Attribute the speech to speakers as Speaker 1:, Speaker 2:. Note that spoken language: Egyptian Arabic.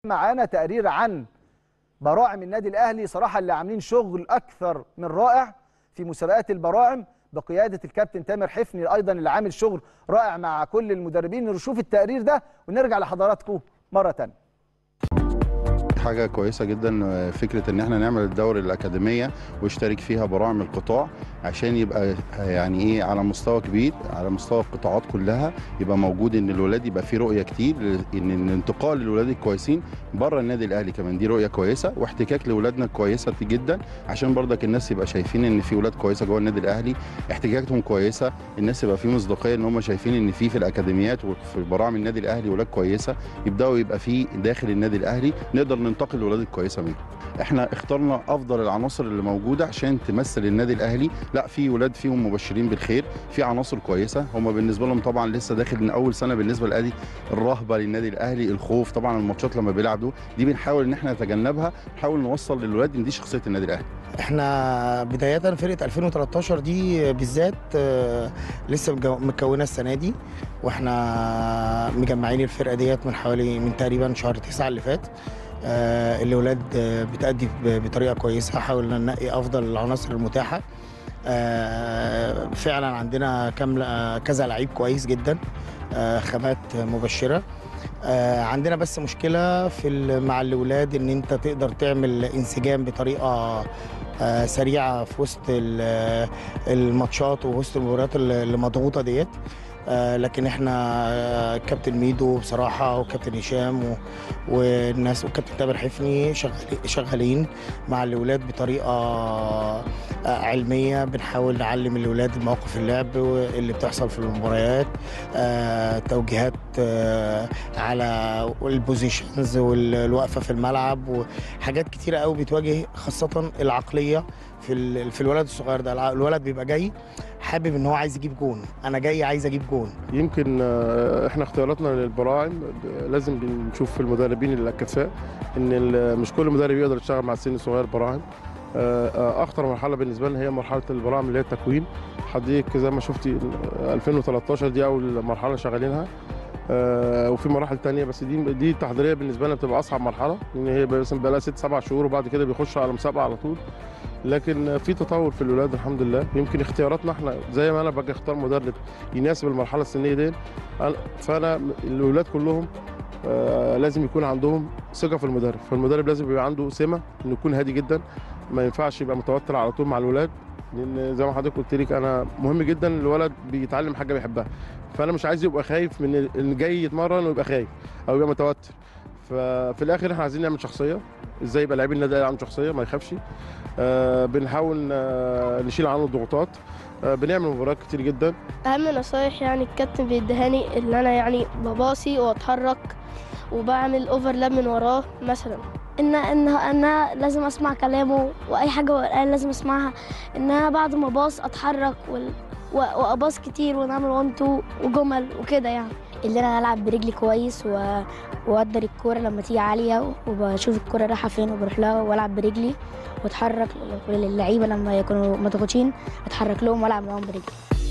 Speaker 1: معانا تقرير عن براعم النادي الاهلي صراحه اللي عاملين شغل اكثر من رائع في مسابقات البراعم بقياده الكابتن تامر حفني ايضا اللي عامل شغل رائع مع كل المدربين نشوف التقرير ده ونرجع لحضراتكم مره ثانيه
Speaker 2: حاجة كويسة جدا فكرة ان احنا نعمل الدوري الأكاديمية ويشترك فيها براعم القطاع عشان يبقى يعني ايه على مستوى كبير على مستوى القطاعات كلها يبقى موجود ان الولاد يبقى في رؤية كتير ان الانتقال للولاد الكويسين بره النادي الأهلي كمان دي رؤية كويسة واحتكاك لولادنا كويسة جدا عشان برضك الناس يبقى شايفين ان في ولاد كويسة جوه النادي الأهلي احتكاكاتهم كويسة الناس يبقى في مصداقية ان هم شايفين ان في في الأكاديميات وفي براعم النادي الأهلي ولاد كويسة يبدأوا يبقى في داخل النادي الأهلي نقدر ننتقل لولاد الكويسة منهم احنا اخترنا افضل العناصر اللي موجوده عشان تمثل النادي الاهلي لا في ولاد فيهم مبشرين بالخير في عناصر كويسه هم بالنسبه لهم طبعا لسه داخل من اول سنه بالنسبه للادي الرهبه للنادي الاهلي الخوف طبعا الماتشات لما بيلعبوا دي بنحاول ان احنا نتجنبها نحاول نوصل للولاد ان دي شخصيه النادي الاهلي
Speaker 3: احنا بدايه فرقه 2013 دي بالذات آه، لسه مجو- مكونه السنه دي واحنا مجمعين الفرقه ديت من حوالي من تقريبا شهر 9 اللي فات آه، الاولاد آه، بتأدي ب- بطريقه كويسه حاولنا ننقي افضل العناصر المتاحه آه، فعلا عندنا كام آه، كذا لعيب كويس جدا آه، خامات مبشره آه، عندنا بس مشكله في ال- مع الاولاد ان انت تقدر تعمل انسجام بطريقه آه، سريعه في وسط ال- الماتشات ووسط المباريات اللي اللي مضغوطه ديت آه، لكن احنا آه، كابتن ميدو بصراحه وكابتن هشام و- والناس وكابتن تامر حفني شغالي- شغالين مع الاولاد بطريقه آه، علميه بنحاول نعلم الاولاد مواقف اللعب اللي بتحصل في المباريات آه، توجيهات آه، على البوزيشنز والوقفه في الملعب وحاجات كتيره قوي بتواجه خاصه العقليه في ال- في الولد الصغير ده الع- الولد بيبقى جاي حابب ان هو عايز يجيب جون انا جاي عايز اجيب جون
Speaker 4: يمكن آه، احنا اختياراتنا للبراعم ب- لازم بنشوف في المدربين الكفاء ان ال- مش كل مدرب يقدر يشتغل مع السن الصغير براعم آه، آه، اخطر مرحله بالنسبه لنا هي مرحله البراعم اللي هي التكوين حضرتك زي ما شفتي ال- 2013 دي اول مرحله شغالينها آه، وفي مراحل تانية بس دي دي التحضيريه بالنسبه لنا بتبقى اصعب مرحله لان هي مثلا بقى لها ست سبع شهور وبعد كده بيخشوا على مسابقه على طول لكن في تطور في الولاد الحمد لله يمكن اختياراتنا احنا زي ما انا باجي اختار مدرب يناسب المرحله السنيه دي أنا- فانا الولاد كلهم آه، لازم يكون عندهم ثقه في المدرب فالمدرب لازم يبقى عنده سمه انه يكون هادي جدا ما ينفعش يبقى متوتر على طول مع الولاد لان زي ما حضرتك قلت لك انا مهم جدا الولد بيتعلم حاجه بيحبها فانا مش عايز يبقى خايف من اللي جاي يتمرن ويبقى خايف او يبقى متوتر ففي الاخر احنا عايزين نعمل شخصيه ازاي يبقى لاعبين النادي الأهلي عنده شخصيه ما يخافش آه بنحاول آه نشيل عنه الضغوطات آه بنعمل مباريات كتير جدا
Speaker 5: اهم نصايح يعني الكابتن بيديهاني ان انا يعني بباصي واتحرك وبعمل اوفرلاب من وراه مثلا
Speaker 6: ان ان انا لازم اسمع كلامه واي حاجه هو قال لازم اسمعها ان انا بعد ما باص اتحرك وال... و- واباص كتير ونعمل 1 2 وجمل وكده يعني اللي انا العب برجلي كويس و... واقدر الكوره لما تيجي عاليه وبشوف الكوره رايحه فين وبروح لها والعب برجلي واتحرك للعيبه لما يكونوا مضغوطين اتحرك لهم والعب معاهم برجلي